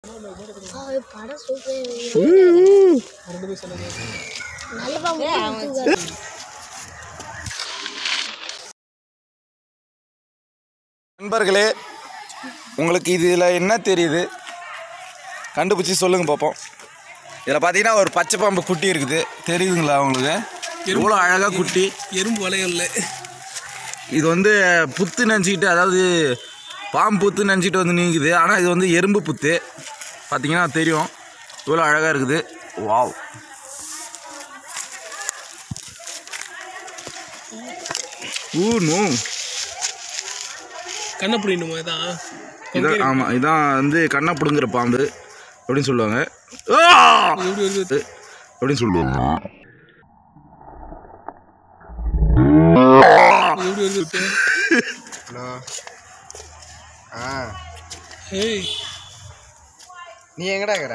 படம் சூப்பர் நல்ல பாம்பு நண்பர்களே உங்களுக்கு இதில் என்ன தெரியுது கண்டுபிடிச்சி சொல்லுங்க பார்ப்போம் இதில் பார்த்தீங்கன்னா ஒரு பச்சை பாம்பு குட்டி இருக்குது தெரியுதுங்களா உங்களுக்கு எவ்வளோ அழகாக குட்டி எறும்பு வளையல்ல இது வந்து புத்து நினச்சிக்கிட்டு அதாவது பாம்பு புத்து நினச்சிட்டு வந்து நீங்குது ஆனால் இது வந்து எறும்பு புத்து பார்த்தீங்கன்னா தெரியும் இவ்வளோ அழகாக இருக்குது வாவ் ஊ நோ கண்ணை பிடிக்கணுமா இதான் இதான் ஆமாம் இதான் வந்து கண்ணை பிடுங்குற பாம்பு அப்படின்னு சொல்லுவாங்க ஆ! எப்படி வருது அப்படின்னு சொல்லுவாங்க எப்படி வருது இப்போ? ஹலோ ஆ ஏய் நீ எங்கடா இருக்கிற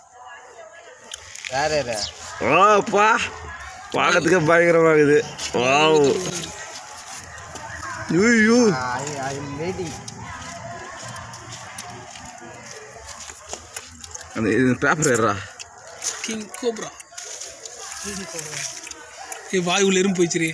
யார் யாரு ஆப்பா பார்க்கறதுக்கே பயங்கரமாகுது வாவ் ஐயோ ஐ எம் வெயிட்டிங் அந்த இது பேப்பர் ஏறா கிங் கோப்ரா ஏய் வாய் உள்ள எறும்பு போயிடுச்சு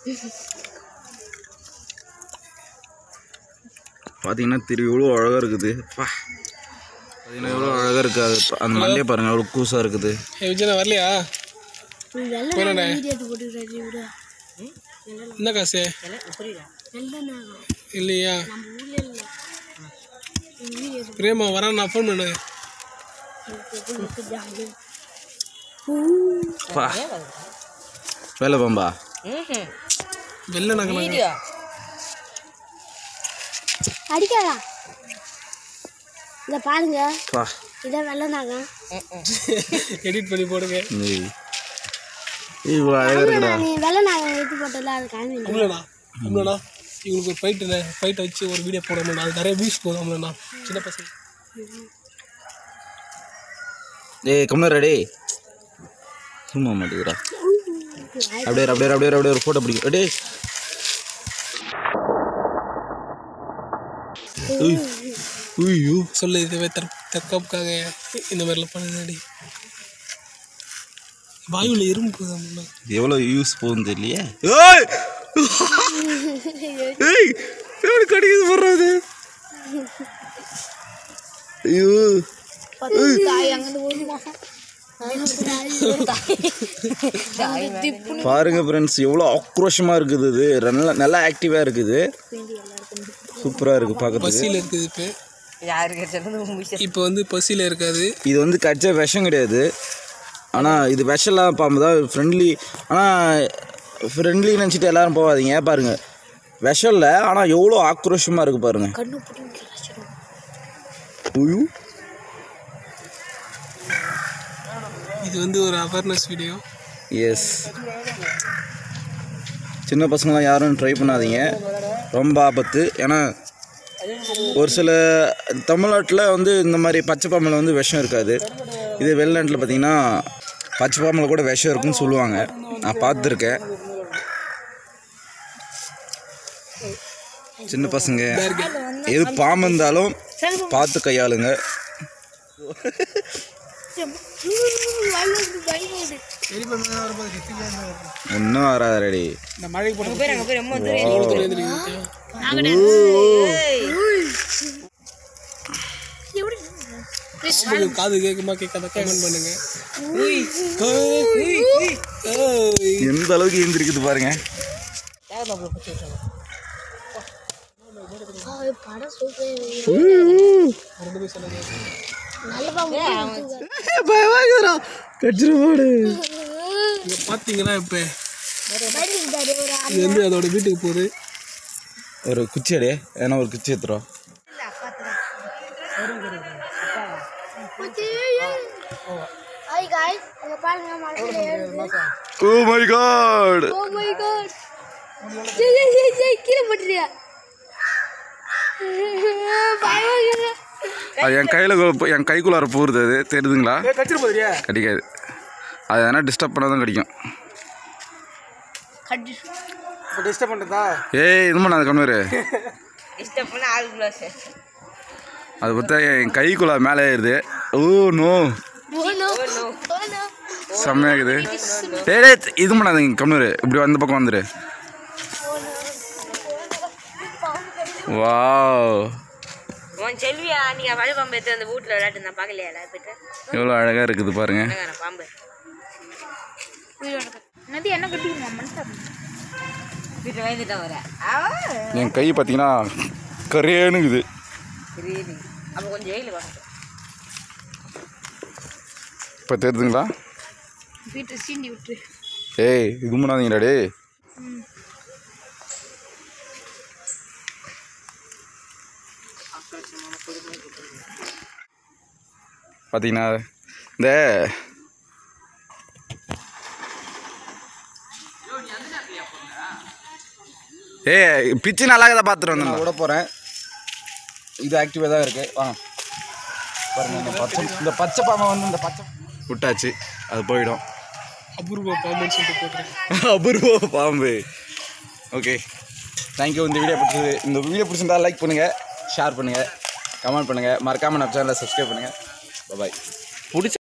பார்த்தீங்கன்னா தெரியும் எவ்வளோ அழகாக இருக்குது பா பார்த்தீங்கன்னா எவ்வளோ அழகாக இருக்குது அது பா- அந்த மண்டையை பாருங்கள் எவ்வளோ கூசாக இருக்குது ஏய் விஜயனா வரலையா வெள்ளை போனே வீடியோ எடுத்து போட்டுக்கிறாரு விட என்ன காசு வெள்ளை நாகம் இல்லையா நம்ம ஊர்ல இல்லை வீடியோ பிரேமா வரேன் நான் ஃபோன் பண்ணு எடுத்து ஜாலி பா வேலை பாம்பா வெள்ளை நகை அடிக்காதா இதை பாருங்க பா இதான் வெள்ளை நாகம் எடிட் பண்ணி போடுங்க ஏய். இவ்வளோ அழகாக இருக்குடா நீ வெள்ளை நாகம் எடுத்து போட்டல அது காமி அவ்வளோண்ணா அவ்வளோண்ணா இவங்களுக்கு ஒரு ஃபைட்டு ஃபைட்டை வச்சு ஒரு வீடியோ போடணும்ண்ணா அது நிறைய வியூஸ் போதும் அவ்வளோண்ணா சின்ன பசங்க ஏய் கம்மியா ரெடி சும்மா மாட்டேங்கிறா அப்படியே இரு, அப்படியே இரு, அப்படியே இரு, அப்படியே ஒரு ஃபோட்டோ பிடிக்கும் டே ஐயோ சொல்லு இதுவே தற் தற்காப்புக்காக இந்த மாதிரிலாம் பண்ணுதாடி வாயுல எறும்பு போகுது எவ்வளோ யூஸ் போகும் தெரியலையே ஏய் ஏய் எப்படி கடிக்குது போடுறது ஐயோ பாருங்க ஃப்ரெண்ட்ஸ் எவ்வளோ ஆக்ரோஷமாக இருக்குது இது நல்லா நல்லா ஆக்டிவாக இருக்குது சூப்பராக இருக்குது பார்க்கறதுக்கு பசியில் இருக்குது இப்போ இப்போ வந்து பசியில் இருக்காது இது வந்து கடிச்ச விஷம் கிடையாது ஆனால் இது விஷம்லாம் பாம்பு தான் ஃப்ரெண்ட்லி ஆனால் ஃப்ரெண்ட்லி நினச்சிட்டு எல்லாரும் போகாதீங்க பாருங்க விஷம் இல்லை ஆனால் எவ்வளோ ஆக்ரோஷமாக இருக்குது பாருங்க கண்ணு பிடிங்க ஐயோ இது வந்து ஒரு அவேர்னஸ் வீடியோ எஸ் சின்ன பசங்களாம் யாரும் ட்ரை பண்ணாதீங்க ரொம்ப ஆபத்து ஏன்னா ஒரு சில தமிழ்நாட்டில் வந்து இந்த மாதிரி பச்சை பாம்பில் வந்து விஷம் இருக்காது இதே வெளிநாட்டில் பார்த்தீங்கன்னா பச்சை பாம்பில் கூட விஷம் இருக்குன்னு சொல்லுவாங்க நான் பார்த்துருக்கேன் சின்ன பசங்க எது பாம்பு இருந்தாலும் பார்த்து கையாளுங்க ஒன்றும் வராது ரெடி இந்த மழை போட்டு காது கேட்குமா கேட்காத கமெண்ட் பண்ணுங்க ஏய், ஏய். எந்த அளவுக்கு எழுந்திருக்குது பாருங்க படம் சூப்பர் நல்ல பாம்பு கச்சிரு போடு இங்க பார்த்தீங்கன்னா இப்போ பயந்துக்கிட்டாரு ஒரு ஆள். இது வந்து அதோட வீட்டுக்கு போகுது ஒரு குச்சி அடே ஏன்னா ஒரு குச்சி எடுத்துரும் Hi guys, இங்க பாருங்க மலையில ஏறுது. Oh my god Oh my god. ஜெய் ஜெய் ஜெய் ஜெய் கீழே போட்டுறியா பயமா அது என் கையில் என் கைக்குள்ளார போகிறது அது தெரியுதுங்களா கச்சிரு போதுரியா கடிக்காது அது எதனா டிஸ்டர்ப் பண்ணால் தான் கடிக்கும் இப்போ டிஸ்டர்ப் பண்ணுறதா ஏய் இது பண்ணாத கம்மிரு அது பார்த்தா என் கைக்குள்ள மேலே ஏறுது oh no Oh no. Oh no. செம்மையாகுது டேய் டேய், இது பண்ணாதீங்க கம்னூர் இப்படி அந்த பக்கம் வந்துரு வாவ் உன் செல்வியா நீங்க வழி பாம்பு எடுத்து அந்த வீட்டுல விளையாட்டு நான் பார்க்கலையா போயிட்டு எவ்வளோ அழகாக இருக்குது பாருங்க அழகான பாம்பு நதி என்ன கட்டிக்கணும் மனுஷன் வீட்டுல பயந்துட்டா வர என் கை பார்த்தீங்கன்னா கரேனுக்குது தெரியுது அப்ப கொஞ்சம் வெயில் பார்க்கட்டும் இப்போ தெரியுதுங்களா வீட்டு சீண்டி விட்டு ஏய் இது பண்ணாதீங்கடா டேய் பார்த்தீங்கன்னா இந்த ஏய் பிச்சு நல்லா தான் பார்த்துட்டு வந்தேன் நான் விட போகிறேன் இது ஆக்டிவாக தான் இருக்கு வாங்க பாருங்க இந்த பச்சை இந்த பச்சை பாம்பை வந்து இந்த பச்சை விட்டாச்சு அது போயிடும் அபூர்வ பாம்புன்னு சொல்லிட்டு போட்டுருக்கேன் அபூர்வ பாம்பு ஓகே தேங்க்யூ இந்த வீடியோ பிடிச்சது இந்த வீடியோ பிடிச்சிருந்தா லைக் பண்ணுங்கள் ஷேர் பண்ணுங்கள் கமெண்ட் பண்ணுங்கள் மறக்காமல் நம்ம சேனலை சப்ஸ்கிரைப் பண்ணுங்கள் பாய் பிடிச்ச